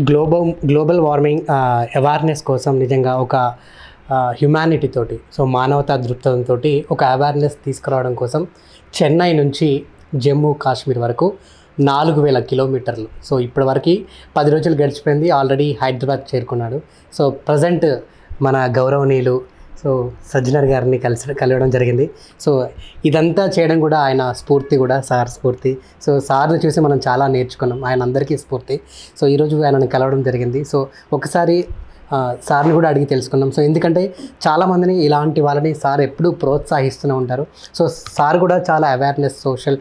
global global warming awareness కోసం నిజంగా ఒక హ్యుమానిటీ తోటి సో మానవతా దృక్పథంతో ఒక అవేర్నెస్ తీసుకురావడం కోసం చెన్నై నుంచి జమ్మూ కాశ్మీర్ వరకు నాలుగు వేల కిలోమీటర్లు సో ఇప్పటివరకు పది రోజులు గడిచిపోయింది ఆల్రెడీ హైదరాబాద్ చేరుకున్నాడు సో ప్రజెంట్ మన గౌరవనీయులు సో సజ్జనర్ గారిని కలిసి కలవడం జరిగింది సో ఇదంతా చేయడం కూడా ఆయన స్ఫూర్తి కూడా సార్ స్ఫూర్తి సో సార్ని చూసి మనం చాలా నేర్చుకున్నాం ఆయన అందరికీ స్ఫూర్తి సో ఈరోజు ఆయనని కలవడం జరిగింది సో ఒకసారి ఆ, సార్ని కూడా అడిగి తెలుసుకున్నాం సో ఎందుకంటే చాలామందిని ఇలాంటి వాళ్ళని సార్ ఎప్పుడూ ప్రోత్సహిస్తూనే ఉంటారు సో సార్ కూడా చాలా అవేర్నెస్ సోషల్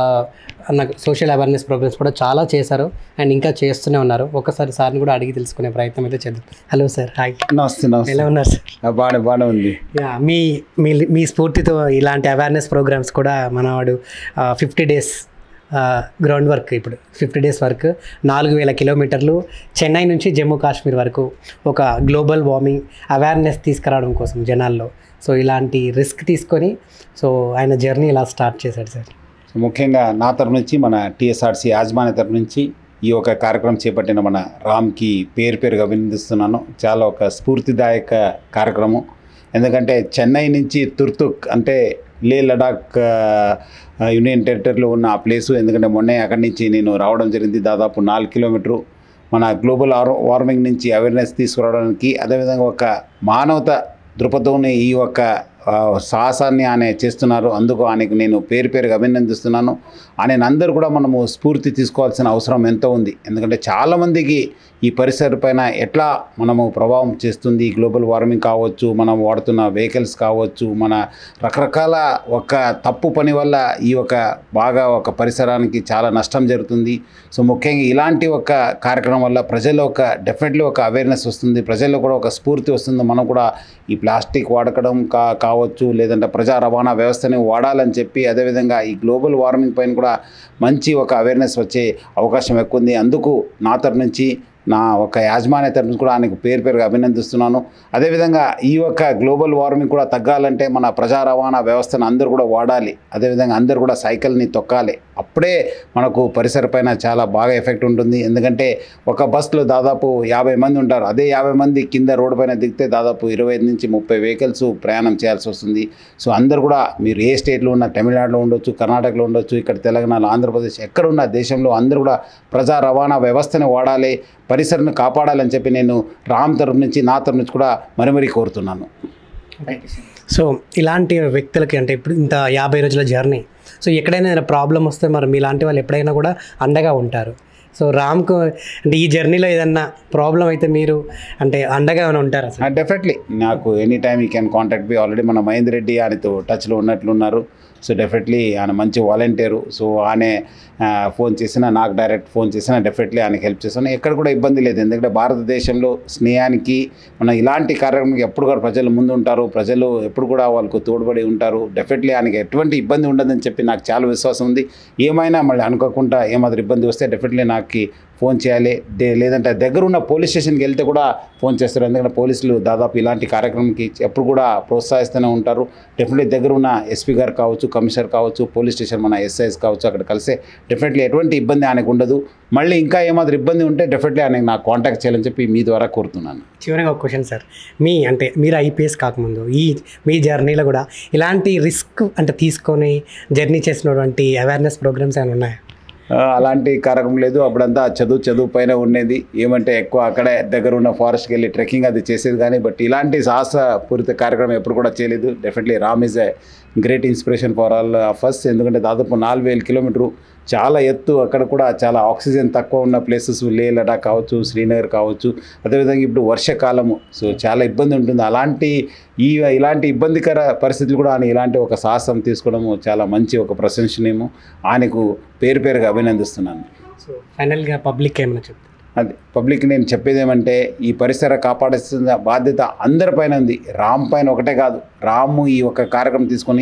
నాకు సోషల్ అవేర్నెస్ ప్రోగ్రామ్స్ కూడా చాలా చేశారు అండ్ ఇంకా చేస్తూనే ఉన్నారు ఒకసారి సార్ని కూడా అడిగి తెలుసుకునే ప్రయత్నం అయితే చేద్దాం హలో సార్ హాయ్ నమస్తే నమస్తే ఎలా ఉన్నారు సార్ ఆ, బాగానే బాగానే ఉంది యా మీ మీ మీ స్ఫూర్తితో ఇలాంటి అవేర్నెస్ ప్రోగ్రామ్స్ కూడా మనవాడు ఫిఫ్టీ డేస్ గ్రౌండ్ వర్క్ ఇప్పుడు ఫిఫ్టీ డేస్ వర్క్ నాలుగు వేల కిలోమీటర్లు చెన్నై నుంచి జమ్మూ కాశ్మీర్ వరకు ఒక గ్లోబల్ వార్మింగ్ అవేర్నెస్ తీసుకురావడం కోసం జనాల్లో సో ఇలాంటి రిస్క్ తీసుకొని సో ఆయన జర్నీ ఇలా స్టార్ట్ చేశాడు సార్ సో ముఖ్యంగా నా తరపు నుంచి మన టీఎస్ఆర్సీ యాజమాన్య తరపు నుంచి ఈ యొక్క కార్యక్రమం చేపట్టిన మన రామ్కి పేరు పేరుగా అభినందిస్తున్నాను చాలా ఒక స్ఫూర్తిదాయక కార్యక్రమం ఎందుకంటే చెన్నై నుంచి తుర్తుక్ అంటే లే లడాక్ ఆ, యూనియన్ టెరిటరీలో ఉన్న ఆ ప్లేసు ఎందుకంటే మొన్నే అక్కడి నుంచి నేను రావడం జరిగింది దాదాపు నాలుగు కిలోమీటరు మన గ్లోబల్ వార్ వార్మింగ్ నుంచి అవేర్నెస్ తీసుకురావడానికి అదేవిధంగా ఒక మానవత దృక్పథంని ఈ యొక్క ఆ, సాహసాన్ని ఆయన చేస్తున్నారు అందుకు ఆయనకు నేను పేరు పేరుగా అభినందిస్తున్నాను ఆయన అందరూ కూడా మనము స్ఫూర్తి తీసుకోవాల్సిన అవసరం ఎంతో ఉంది ఎందుకంటే చాలామందికి ఈ పరిసర పైన ఎట్లా మనము ప్రభావం చేస్తుంది గ్లోబల్ వార్మింగ్ కావచ్చు మనం వాడుతున్న వెహికల్స్ కావచ్చు మన రకరకాల ఒక తప్పు పని వల్ల ఈ ఒక బాగా ఒక పరిసరానికి చాలా నష్టం జరుగుతుంది సో ముఖ్యంగా ఇలాంటి ఒక కార్యక్రమం వల్ల ప్రజల్లో ఒక డెఫినెట్లీ ఒక అవేర్నెస్ వస్తుంది ప్రజల్లో కూడా ఒక స్ఫూర్తి వస్తుంది మనం కూడా ఈ ప్లాస్టిక్ వాడకడం కా కావచ్చు లేదంటే ప్రజా రవాణా వ్యవస్థని వాడాలని చెప్పి అదేవిధంగా ఈ గ్లోబల్ వార్మింగ్ పైన కూడా మంచి ఒక అవేర్నెస్ వచ్చే అవకాశం ఎక్కువ ఉంది అందుకు నా తరపు నుంచి నా ఒక యాజమాన్య తరపు నుంచి కూడా ఆయనకు పేరు పేరుగా అభినందిస్తున్నాను అదేవిధంగా ఈ యొక్క గ్లోబల్ వార్మింగ్ కూడా తగ్గాలంటే మన ప్రజా రవాణా వ్యవస్థను అందరూ కూడా వాడాలి అదేవిధంగా అందరూ కూడా సైకిల్ని తొక్కాలి అప్పుడే మనకు పరిసర పైన చాలా బాగా ఎఫెక్ట్ ఉంటుంది ఎందుకంటే ఒక బస్సులో దాదాపు యాభై మంది ఉంటారు అదే యాభై మంది కింద రోడ్డు పైన దిగితే దాదాపు ఇరవై ఐదు నుంచి ముప్పై వెహికల్స్ ప్రయాణం చేయాల్సి వస్తుంది సో అందరు కూడా మీరు ఏ స్టేట్లో ఉన్న తమిళనాడులో ఉండొచ్చు కర్ణాటకలో ఉండొచ్చు ఇక్కడ తెలంగాణలో ఆంధ్రప్రదేశ్ ఎక్కడ ఉన్న దేశంలో అందరూ కూడా ప్రజా రవాణా వ్యవస్థని వాడాలి పరిసరను కాపాడాలని చెప్పి నేను రామ్ తరపు నుంచి నా తరపు నుంచి కూడా మరి మరీ కోరుతున్నాను సో ఇలాంటి వ్యక్తులకి అంటే ఇప్పుడు ఇంత యాభై రోజుల జర్నీ సో ఎక్కడైనా ఏదైనా ప్రాబ్లం వస్తే మరి మీలాంటి వాళ్ళు ఎప్పుడైనా కూడా అండగా ఉంటారు సో రామ్కు అంటే ఈ జర్నీలో ఏదన్నా ప్రాబ్లం అయితే మీరు అంటే అండగా ఏమైనా ఉంటారా సార్ డెఫినెట్లీ నాకు ఎనీ టైమ్ ఈ క్యాన్ కాంటాక్ట్ బి ఆల్రెడీ మన మహేందర్ రెడ్డి ఆయనతో టచ్లో ఉన్నట్లున్నారు సో డెఫినెట్లీ ఆయన మంచి వాలంటీరు సో ఆయన ఫోన్ చేసినా నాకు డైరెక్ట్ ఫోన్ చేసినా డెఫినెట్లీ ఆయనకి హెల్ప్ చేస్తాను ఎక్కడ కూడా ఇబ్బంది లేదు ఎందుకంటే భారతదేశంలో స్నేహానికి మన ఇలాంటి కార్యక్రమానికి ఎప్పుడు కూడా ప్రజలు ముందు ఉంటారు ప్రజలు ఎప్పుడు కూడా వాళ్ళకు తోడ్పడి ఉంటారు డెఫినెట్లీ ఆయనకి ఎటువంటి ఇబ్బంది ఉండదని చెప్పి నాకు చాలా విశ్వాసం ఉంది ఏమైనా మళ్ళీ అనుకోకుండా ఏమాదిరి ఇబ్బంది వస్తే డెఫినెట్లీ నాకు ఫోన్ చేయాలి డే లేదంటే దగ్గర ఉన్న పోలీస్ స్టేషన్కి వెళ్తే కూడా ఫోన్ చేస్తారు ఎందుకంటే పోలీసులు దాదాపు ఇలాంటి కార్యక్రమంకి ఎప్పుడు కూడా ప్రోత్సహిస్తూనే ఉంటారు డెఫినెట్లీ దగ్గర ఉన్న ఎస్పీ గారు కావచ్చు కమిషనర్ కావచ్చు పోలీస్ స్టేషన్ మన ఎస్ఐస్ కావచ్చు అక్కడ కలిసే డెఫినెట్లీ ఎటువంటి ఇబ్బంది ఆయనకు ఉండదు మళ్ళీ ఇంకా ఏమాదిరి ఇబ్బంది ఉంటే డెఫినెట్లీ ఆయనకు నాకు కాంటాక్ట్ చేయాలని చెప్పి మీ ద్వారా కోరుతున్నాను చివరిగా ఒక క్వశ్చన్ సార్ మీ అంటే మీరు ఐపీఎస్ కాకముందు ఈ మీ జర్నీలో కూడా ఇలాంటి రిస్క్ అంటే తీసుకొని జర్నీ చేసినటువంటి అవేర్నెస్ ప్రోగ్రామ్స్ ఏమైనా ఉన్నాయా ఆ, అలాంటి కార్యక్రమం లేదు అప్పుడంతా చదువు చదువు పైన ఉండేది ఏమంటే ఎక్కువ అక్కడే దగ్గర ఉన్న ఫారెస్ట్కి వెళ్ళి ట్రెక్కింగ్ అది చేసేది కానీ బట్ ఇలాంటి సాహసపూరిత కార్యక్రమం ఎప్పుడు కూడా చేయలేదు definitely Ram is a great inspiration for all first ఎందుకంటే దాదాపు నాలుగు వేల కిలోమీటరు చాలా ఎత్తు అక్కడ కూడా చాలా ఆక్సిజన్ తక్కువ ఉన్న ప్లేసెస్ లే లడాక్ కావచ్చు శ్రీనగర్ కావచ్చు అదేవిధంగా ఇప్పుడు వర్షాకాలము సో చాలా ఇబ్బంది ఉంటుంది అలాంటి ఈ ఇలాంటి ఇబ్బందికర పరిస్థితులు కూడా ఆయన ఇలాంటి ఒక సాహసం తీసుకోవడము చాలా మంచి ఒక ప్రశంసనీయము ఆయనకు పేరు పేరుగా అభినందిస్తున్నాను సో ఫైనల్గా పబ్లిక్ ఏమైనా చెప్తారు అది పబ్లిక్ నేను చెప్పేది ఏమంటే ఈ పరిసర కాపాడాల్సిన బాధ్యత అందరిపైన ఉంది రామ్ పైన ఒకటే కాదు రాము ఈ ఒక కార్యక్రమం తీసుకొని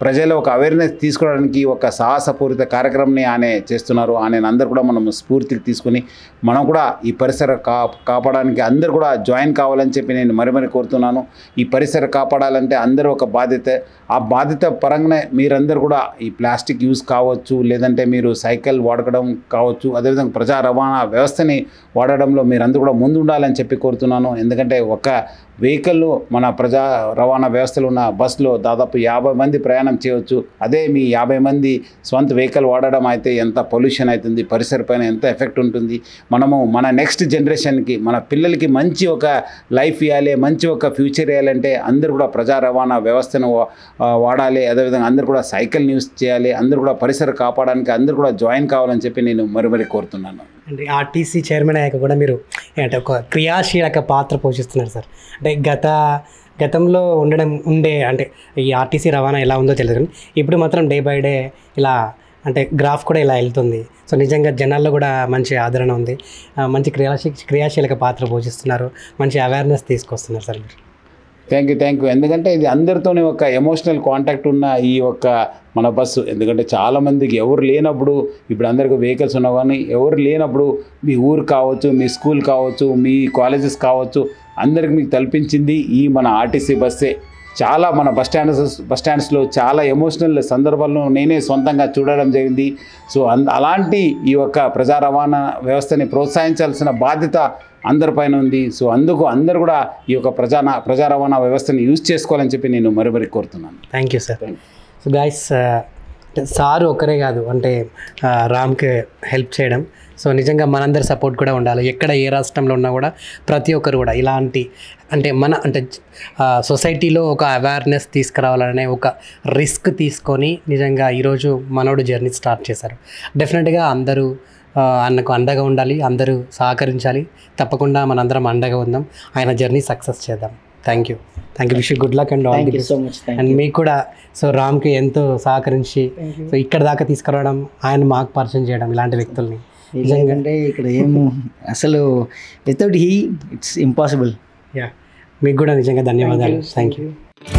ప్రజల్లో ఒక అవేర్నెస్ తీసుకోవడానికి ఒక సాహసపూరిత కార్యక్రమాన్ని ఆయన చేస్తున్నారు ఆయన అందరు కూడా మనం స్ఫూర్తికి తీసుకుని మనం కూడా ఈ పరిసర కా కాపాడడానికి అందరు కూడా జాయిన్ కావాలని చెప్పి నేను మరి మరి కోరుతున్నాను ఈ పరిసర కాపాడాలంటే అందరూ ఒక బాధ్యత ఆ బాధ్యత పరంగానే మీరందరూ కూడా ఈ ప్లాస్టిక్ యూజ్ కావచ్చు లేదంటే మీరు సైకిల్ వాడకడం కావచ్చు అదేవిధంగా ప్రజా రవాణా వ్యవస్థని వాడడంలో మీరందరూ కూడా ముందు ఉండాలని చెప్పి కోరుతున్నాను ఎందుకంటే ఒక వెహికల్ మన ప్రజా రవాణా వ్యవస్థలో ఉన్న బస్సులో దాదాపు యాభై మంది ప్రయాణం చేయవచ్చు అదే మీ యాభై మంది స్వంత వెహికల్ వాడడం అయితే ఎంత పొల్యూషన్ అవుతుంది పరిసర పైన ఎంత ఎఫెక్ట్ ఉంటుంది మనము మన నెక్స్ట్ జనరేషన్కి మన పిల్లలకి మంచి ఒక లైఫ్ ఇవ్వాలి మంచి ఒక ఫ్యూచర్ ఇవ్వాలంటే అందరూ కూడా ప్రజా రవాణా వ్యవస్థను వా- ఆ, వాడాలి అదేవిధంగా అందరూ కూడా సైకిల్ యూస్ చేయాలి అందరూ కూడా పరిసర కాపాడడానికి అందరూ కూడా జాయిన్ కావాలని చెప్పి నేను మరి మరి కోరుతున్నాను అంటే ఆర్టీసీ చైర్మన్ అయ్యాక కూడా మీరు అంటే ఒక క్రియాశీలక పాత్ర పోషిస్తున్నారు సార్ అంటే గత గతంలో ఉండడం ఉండే అంటే ఈ ఆర్టీసీ రవాణా ఎలా ఉందో తెలియదు కానీ ఇప్పుడు మాత్రం డే బై డే ఇలా అంటే గ్రాఫ్ కూడా ఇలా వెళ్తుంది సో నిజంగా జనాల్లో కూడా మంచి ఆదరణ ఉంది ఆ, మంచి క్రియాశీ క్రియాశీలక పాత్ర పోషిస్తున్నారు మంచి అవేర్నెస్ తీసుకొస్తున్నారు సార్ మీరు థ్యాంక్ యూ థ్యాంక్ యూ ఎందుకంటే ఇది అందరితోనే ఒక ఎమోషనల్ కాంటాక్ట్ ఉన్న ఈ యొక్క మన బస్సు ఎందుకంటే చాలామందికి ఎవరు లేనప్పుడు ఇప్పుడు అందరికి వెహికల్స్ ఉన్నా కానీ ఎవరు లేనప్పుడు మీ ఊరు కావచ్చు మీ స్కూల్ కావచ్చు మీ కాలేజెస్ కావచ్చు అందరికి మీకు తలపించింది ఈ మన ఆర్టీసీ బస్సే చాలా మన బస్ స్టాండ్స్ బస్ స్టాండ్స్లో చాలా ఎమోషనల్ సందర్భాలను నేనే సొంతంగా చూడడం జరిగింది సో అన్ అలాంటి ఈ యొక్క ప్రజా రవాణా వ్యవస్థని ప్రోత్సహించాల్సిన బాధ్యత అందరిపైన ఉంది సో అందుకు అందరు కూడా ఈ యొక్క ప్రజా ప్రజా రవాణా వ్యవస్థని యూజ్ చేసుకోవాలని చెప్పి నేను మరి మరి కోరుతున్నాను thank you sir so guys sir ఒకరే కాదు అంటే ఆ, రామ్కి హెల్ప్ చేయడం సో నిజంగా మనందరి సపోర్ట్ కూడా ఉండాలి ఎక్కడ ఏ రాష్ట్రంలో ఉన్నా కూడా ప్రతి ఒక్కరు కూడా ఇలాంటి అంటే మన అంటే ఆ, సొసైటీలో ఒక అవేర్నెస్ తీసుకురావాలనే ఒక రిస్క్ తీసుకొని నిజంగా ఈరోజు మనోడు జర్నీ స్టార్ట్ చేశారు డెఫినెట్గా అందరూ ఆ, అన్నకు అండగా ఉండాలి అందరూ సహకరించాలి తప్పకుండా మనందరం అండగా ఉందాం ఆయన జర్నీ సక్సెస్ చేద్దాం thank you thank you wish good luck and all thank the you so much thank and మీకు కూడా సో రామ్కి ఎంతో సహకరించి సో ఇక్కడ దాకా తీసుకురావడం ఆయన మాకు పరిచయం చేయడం ఇలాంటి వ్యక్తుల్ని ఎందుకంటే ఇక్కడ ఏం అసలు without he it's impossible yeah మీకు కూడా నిజంగా ధన్యవాదాలు థ్యాంక్ యూ